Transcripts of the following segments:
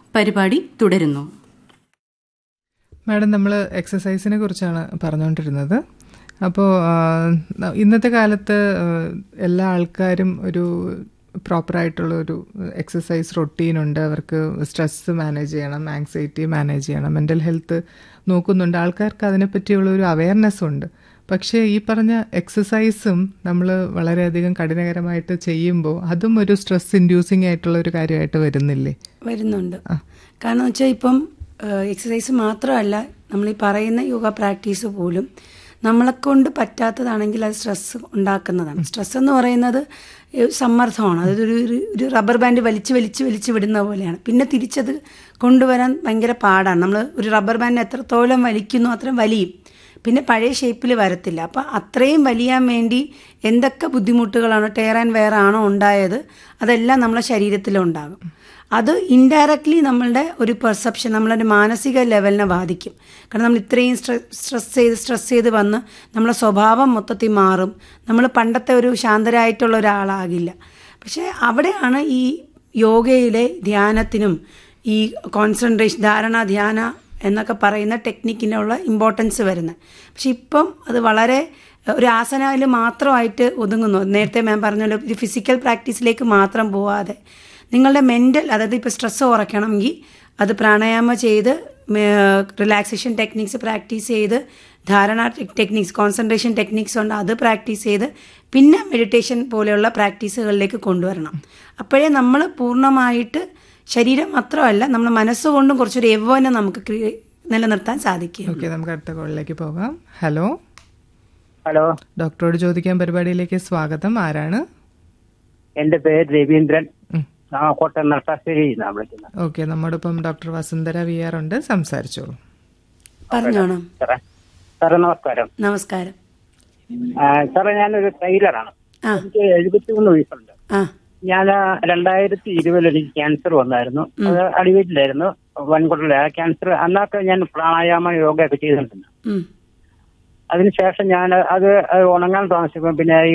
പരിപാടി തുടരുന്നു മാഡം നമ്മൾ എക്സസൈസിനെ കുറിച്ചാണ് പറഞ്ഞുകൊണ്ടിരുന്നത് അപ്പോൾ ഇന്നത്തെ കാലത്ത് ആ, എല്ലാ ആൾക്കാരും ഒരു പ്രോപ്പറായിട്ടുള്ള ഒരു എക്സസൈസ് റൊട്ടീനുണ്ട് അവർക്ക് സ്ട്രെസ് മാനേജ് ചെയ്യണം ആങ്സൈറ്റി മാനേജ് ചെയ്യണം മെൻ്റൽ ഹെൽത്ത് നോക്കുന്നുണ്ട് ആൾക്കാർക്ക് അതിനെപ്പറ്റിയുള്ള ഒരു അവയർനെസ് ഉണ്ട് പക്ഷേ ഈ പറഞ്ഞ എക്സസൈസും നമ്മൾ വളരെയധികം കഠിനകരമായിട്ട് ചെയ്യുമ്പോൾ അതും ഒരു സ്ട്രെസ് ഇൻഡ്യൂസിങ് ആയിട്ടുള്ള ഒരു കാര്യമായിട്ട് വരുന്നില്ലേ വരുന്നുണ്ട് കാരണം വെച്ചാൽ ഇപ്പം എക്സസൈസ് മാത്രമല്ല നമ്മൾ ഈ പറയുന്ന യോഗ പ്രാക്ടീസ് പോലും നമ്മളെ കൊണ്ട് പറ്റാത്തതാണെങ്കിൽ അത് സ്ട്രെസ് ഉണ്ടാക്കുന്നതാണ് സ്ട്രെസ് എന്ന് പറയുന്നത് ഏഹ് സമ്മർദ്ദമാണ് അതായത് ഒരു ഒരു- ഒരു റബ്ബർ ബാൻഡ് വലിച്ച് വലിച്ച് വലിച്ച് വിടുന്ന പോലെയാണ് പിന്നെ തിരിച്ചത് കൊണ്ടുവരാൻ ഭയങ്കര പാടാണ് നമ്മൾ ഒരു റബ്ബർ ബാൻഡ് എത്രത്തോളം വലിക്കുന്നു അത്രയും വലിയും പിന്നെ പഴയ ഷേപ്പിൽ വരത്തില്ല അപ്പം അത്രയും വലിയാൻ വേണ്ടി എന്തൊക്കെ ബുദ്ധിമുട്ടുകളാണോ ടേർ ആൻഡ് വെയർ ആണോ ഉണ്ടായത് അതെല്ലാം നമ്മളെ ശരീരത്തിലുണ്ടാകും അത് ഇൻഡയറക്ട്ലി നമ്മളുടെ ഒരു പെർസെപ്ഷൻ നമ്മളൊരു മാനസിക ലെവലിനെ ബാധിക്കും കാരണം നമ്മൾ ഇത്രയും സ്ട്രെസ് ചെയ്ത് സ്ട്രെസ് ചെയ്ത് വന്ന് നമ്മളെ സ്വഭാവം മൊത്തത്തിൽ മാറും നമ്മൾ പണ്ടത്തെ ഒരു ശാന്തരായിട്ടുള്ള ഒരാളാകില്ല പക്ഷേ അവിടെയാണ് ഈ യോഗയിലെ ധ്യാനത്തിനും ഈ കോൺസെൻട്രേഷൻ ധാരണ ധ്യാന എന്നൊക്കെ പറയുന്ന ടെക്നിക്കിനുള്ള ഇമ്പോർട്ടൻസ് വരുന്നത് പക്ഷെ ഇപ്പം അത് വളരെ ഒരു ആസനയിൽ മാത്രമായിട്ട് ഒതുങ്ങുന്നു നേരത്തെ മാം പറഞ്ഞല്ലോ ഒരു ഫിസിക്കൽ പ്രാക്ടീസിലേക്ക് മാത്രം പോവാതെ നിങ്ങളുടെ മെൻ്റൽ അതായത് ഇപ്പോൾ സ്ട്രെസ് കുറയ്ക്കണമെങ്കിൽ അത് പ്രാണായാമം ചെയ്ത് റിലാക്സേഷൻ ടെക്നിക്സ് പ്രാക്ടീസ് ചെയ്ത് ധാരണ ടെക്നിക്സ് കോൺസെൻട്രേഷൻ ടെക്നിക്സ് ഉണ്ട് അത് പ്രാക്ടീസ് ചെയ്ത് പിന്നെ മെഡിറ്റേഷൻ പോലെയുള്ള പ്രാക്ടീസുകളിലേക്ക് കൊണ്ടുവരണം അപ്പോഴേ നമ്മൾ പൂർണ്ണമായിട്ട് ശരീരം മാത്രമല്ല നമ്മുടെ മനസ്സുകൊണ്ടും കുറച്ചൊരു യൗവനം നമുക്ക് ക്രിയ- നിലനിർത്താൻ സാധിക്കും ഓക്കെ നമുക്ക് അടുത്ത കോളിലേക്ക് പോകാം ഹലോ ഹലോ ഡോക്ടറോട് ചോദിക്കാൻ പരിപാടിയിലേക്ക് സ്വാഗതം ആരാണ് എന്റെ പേര് രവീന്ദ്രൻ ഉം. ആ കോട്ടയം നർത്താശ്ശേരി നിന്നാണ് വിളിക്കുന്നത് ഓക്കെ നമ്മോടൊപ്പം ഡോക്ടർ വസുന്ധര വി ആർ ഉണ്ട് സംസാരിച്ചോളൂ പറഞ്ഞോണം സാറേ സാറേ നമസ്കാരം നമസ്കാരം ആ, സാറേ ഞാനൊരു ടൈലറാണ് ആ എനിക്ക് എഴുപത്തിമൂന്ന് വയസ്സുണ്ട് ആ ഞാൻ രണ്ടായിരത്തി ഇരുപതിൽ എനിക്ക് ക്യാൻസർ വന്നായിരുന്നു അത് അടിവീട്ടിലായിരുന്നു വൻകുടല ക്യാൻസർ അന്നൊക്കെ ഞാൻ പ്രാണായാമ യോഗ ഒക്കെ ചെയ്തിട്ടുണ്ട് ഉം. അതിനുശേഷം ഞാൻ അത് അത് ഉണങ്ങാൻ താമസിക്കും പിന്നെ ഈ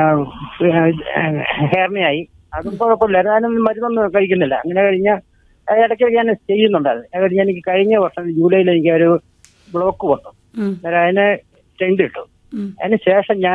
ഹെയർമയായി അതും കുഴപ്പമില്ല ഞാനൊന്നും മരുന്നൊന്നും കഴിക്കുന്നില്ല അങ്ങനെ കഴിഞ്ഞ ഇടയ്ക്ക് ഞാൻ ചെയ്യുന്നുണ്ട് അത് അത് കഴിഞ്ഞ് എനിക്ക് കഴിഞ്ഞ വർഷം ജൂലൈയിൽ എനിക്ക് ഒരു ബ്ലോക്ക് വന്നു ഉം. അന്നേരം അതിന് ടെൻഡ് കിട്ടും ഉം. അതിന് ശേഷം ഞാൻ